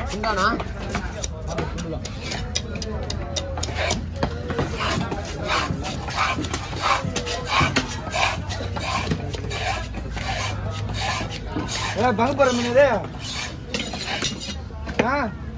சிந்தானா ஏ பங்கு போற மீன் இது ஆ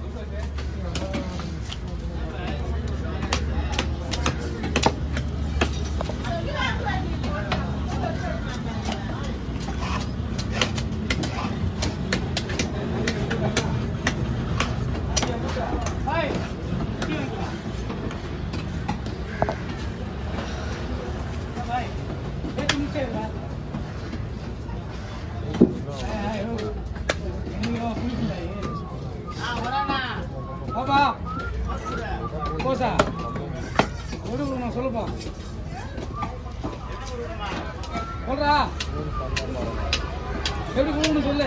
பாப்பா கோசா கொடுக்குமா சொல்லுப்பா சொல்றா எப்படி கொடுக்கணும் சொல்லு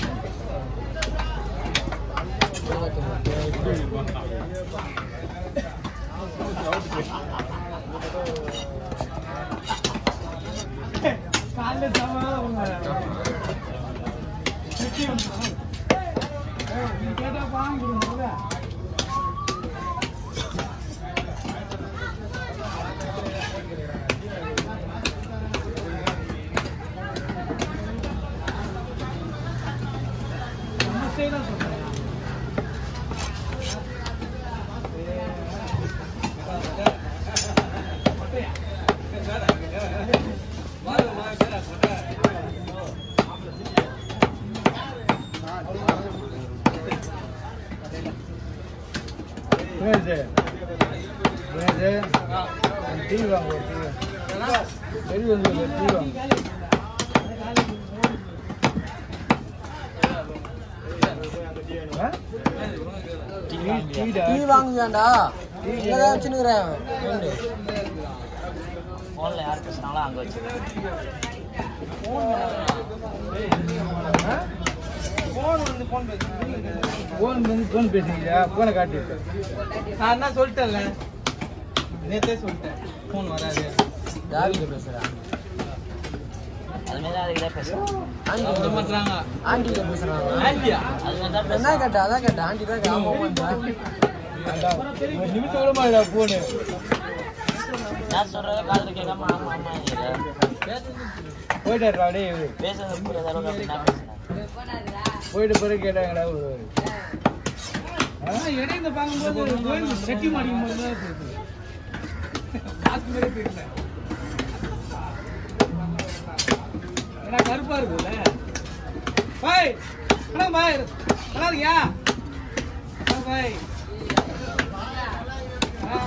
காலைல சாமா நீ கேட்டா வாங்கி கொடுங்க நம்ம சைடா சொல்றேன் என்னது என்னது டிவி வாங்க டிவி வெளியே வந்து டிவி வாங்க டீ வாங்குவியாண்டா இங்கதான் வச்சுனுக்குறேன் ஃபோனில் யார் பேசுனாலும் அங்கே வச்சு போன் வந்து போன் பேசுறீங்களா போனை காட்டு நான் என்ன சொல்லிட்டேன்ல நேத்தே சொல்லிட்டேன் ஃபோன் வராது யாருக்கு பேசுறேன் அதுமாரி தான் அதுக்கு தான் பேசுகிறேன் சொல்ல ஆண்டி மாட்டாங்க ஆண்டிகிட்ட பேசுறாங்க ஆண்டியா அதுமாரி தான் என்ன பேசுகிறேன் கேட்டா அதான் கேட்டா ஆண்டி தான் கேட்டா. ஆமா ஆமாண்டா. ஒரு நிமிஷம் கூட மாட்டா போனு நான் சொல்கிறத காதில் கேட்காம ஆமாம் ஆமாம் போயிட்டாரு அப்படியே பேசுறது புரியாத அளவுக்கு அப்படி நான் பேசுனேன் போயிட்டு பிறகு கேட்டாங்கடா ஒரு அதான் இடையில பார்க்கும்போது கோயில் செட்டி மாடிக்கும் போது தான் தெரியுது மாஸ்க் மாதிரி தெரியல ஏன்னா கருப்பா இருக்குல்ல பாய் அண்ணா பாய் நல்லா இருக்கியா ஆ, பாய் ஆ.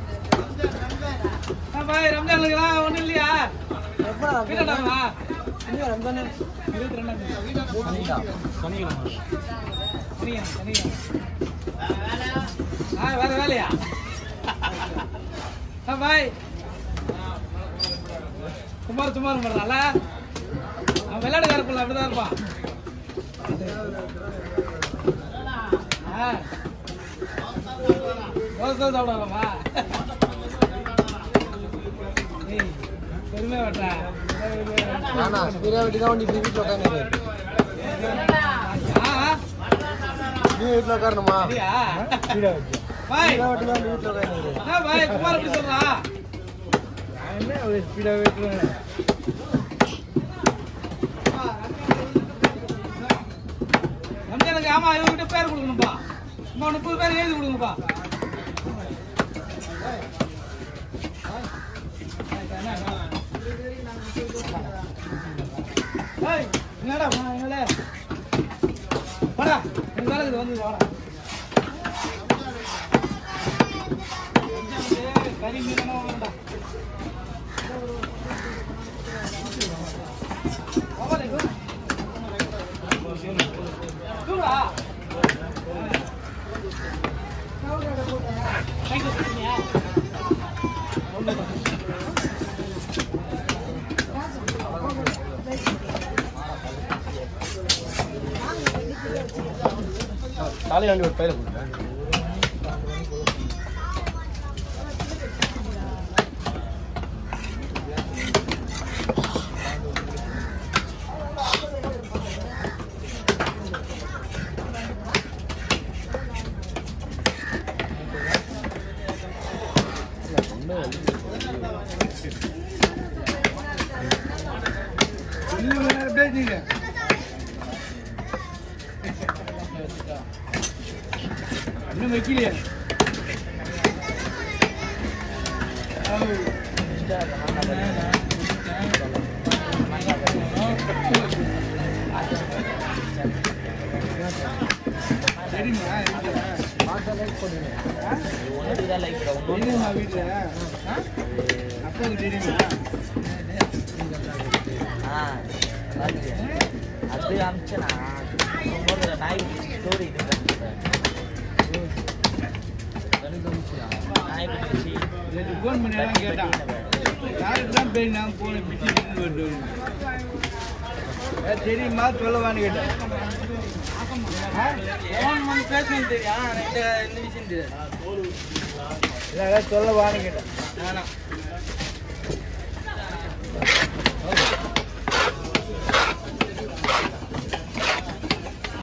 ஆ, பாய் ரம்ஜான் இருக்குதா ஒண்ணும் இல்லையா எப்படா ரம்ஜான்? வீட்டாண்டா இங்க ரம்ஜானு? இருபத்தி ரெண்டாம் தேதி சனிடா. சனிக்கிழமை சனிக்கிழமை சனிக்கிழமை ஆ வேற வேலையா ஆ பாய் குமார் சுமார் பண்றான்ல அவன் விளையாடுகார பிள்ளை அப்படிதான் இருப்பான் ஆ தோசை தான் சாப்பிடலாமா ஏய் பெருமை வெட்டா நானா ஸ்பீடா வெட்டி தான் வண்டி வீட்டுல உட்காந்து ஆ நீ வீட்டுல உட்காரணுமா அப்படியா கீழே வச்சு பாய் ஸ்பீடா வெட்டி தான் வீட்டுல உட்காந்து என்ன பாய் குமார் எப்படி சொல்றான் நான் என்ன ஒரு ஸ்பீடாக வெட்டுறேன் ரம்ஜானுக்கு ஆமா இவர்கிட்ட பேர் கொடுக்கணும்ப்பா சும்மா முப்பது பேர் எழுதி கொடுங்கப்பா ஏய், என்னடா போனா எங்களே வாடா உங்க வேலை இருக்குது வந்து வாடா ரம்ஜானுக்கு கறி மீனெல்லாம் வாங்கடா வாடா தூடா காலையில் வண்டி ஒரு பயில கொடுத்தேன் இன்னும் வைக்கலையே சரிம்மா ஒன்றுக்கு தான் லைக் தெரியுமா வீட்டுல அப்பாவுக்கு தெரியுமா ஆ நல்லா இருக்கு. அது அமிச்சனா போடுற நாய் ஸ்டோரி இது நாய் பிடிச்சி நேற்று ஃபோன் பண்ணி எல்லாம் கேட்டான் யாருக்கு தான் பேர் நான் போன பிச்சு பிச்சு வருது தெரியுமா சொல்லவான்னு கேட்டேன் ஃபோன் பண்ணி பேசணும் தெரியும் இந்த இந்த விஷயம் தெரியாது இல்லை சொல்லவான்னு கேட்டேன் வேணாம்